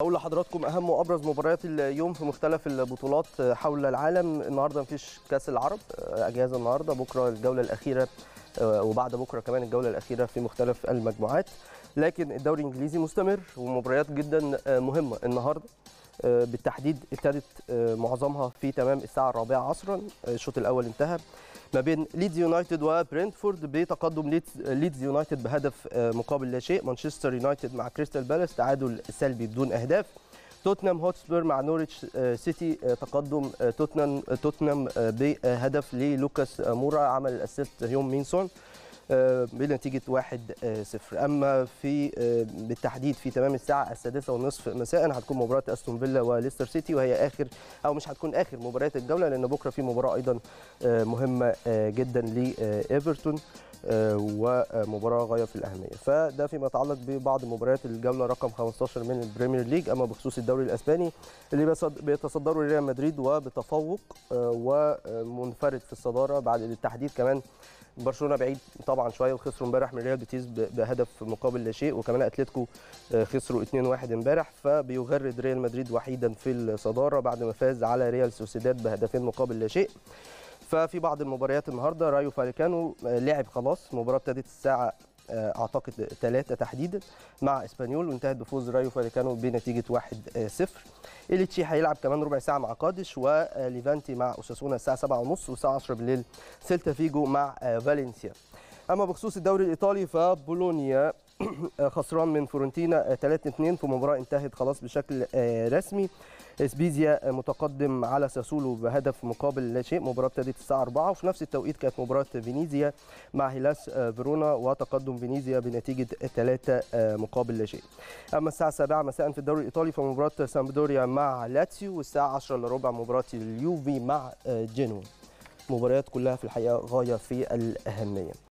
اقول لحضراتكم اهم وابرز مباريات اليوم في مختلف البطولات حول العالم النهارده مفيش كاس العرب اجازه النهارده بكره الجوله الاخيره وبعد بكره كمان الجوله الاخيره في مختلف المجموعات لكن الدوري الانجليزي مستمر ومباريات جدا مهمه النهارده بالتحديد ابتدت معظمها في تمام الساعه الرابعه عصرا الشوط الاول انتهى ما بين ليدز يونايتد وبرنتفورد بتقدم ليدز, ليدز يونايتد بهدف مقابل لا شيء مانشستر يونايتد مع كريستال بالاس تعادل سلبي بدون اهداف توتنهام هوتسبير مع نوريتش سيتي تقدم توتنهام توتنهام بهدف للوكاس مورا عمل الاسيست هيوم مينسون بنتيجه 1-0 اما في بالتحديد في تمام الساعه السادسة والنصف مساء هتكون مباراه استون فيلا وليستر سيتي وهي اخر او مش هتكون اخر مباريات الجوله لان بكره في مباراه ايضا مهمه جدا لايفرتون ومباراه غايه في الاهميه فده فيما يتعلق ببعض مباريات الجوله رقم 15 من البريمير ليج اما بخصوص الدوري الاسباني اللي بيتصدره ريال مدريد وبتفوق ومنفرد في الصداره بعد التحديد كمان برشلونه بعيد طبعا شويه وخسروا امبارح من ريال بيتيس بهدف مقابل لا شيء وكمان اتلتيكو خسروا 2-1 امبارح فبيغرد ريال مدريد وحيدا في الصداره بعد ما فاز على ريال سوسيداد بهدفين مقابل لا شيء ففي بعض المباريات النهارده رايو فاليكانو لعب خلاص مباراه ابتدت الساعه اعتقد ثلاثة تحديدا مع اسبانيول وانتهت بفوز رايو فاليكانو بنتيجه 1-0 إليتشي هيلعب كمان ربع ساعه مع قادش وليفانتي مع اوساسونا الساعه 7:30 والساعه 10 بالليل سيلتا فيجو مع فالنسيا اما بخصوص الدوري الايطالي فبولونيا خسران من فورنتينا 3-2 في مباراه انتهت خلاص بشكل رسمي اسبيزيا متقدم على ساسولو بهدف مقابل لا شيء مباراه ابتدت الساعه 4 وفي نفس التوقيت كانت مباراه فينيزيا مع هيلاس فيرونا وتقدم فينيزيا بنتيجه 3 مقابل لا شيء اما الساعه 7 مساء في الدوري الايطالي فمباراه سامبدوريا مع لاتسيو والساعه 10 الا ربع مباراه اليوفي مع جينوا مباريات كلها في الحقيقه غايه في الاهميه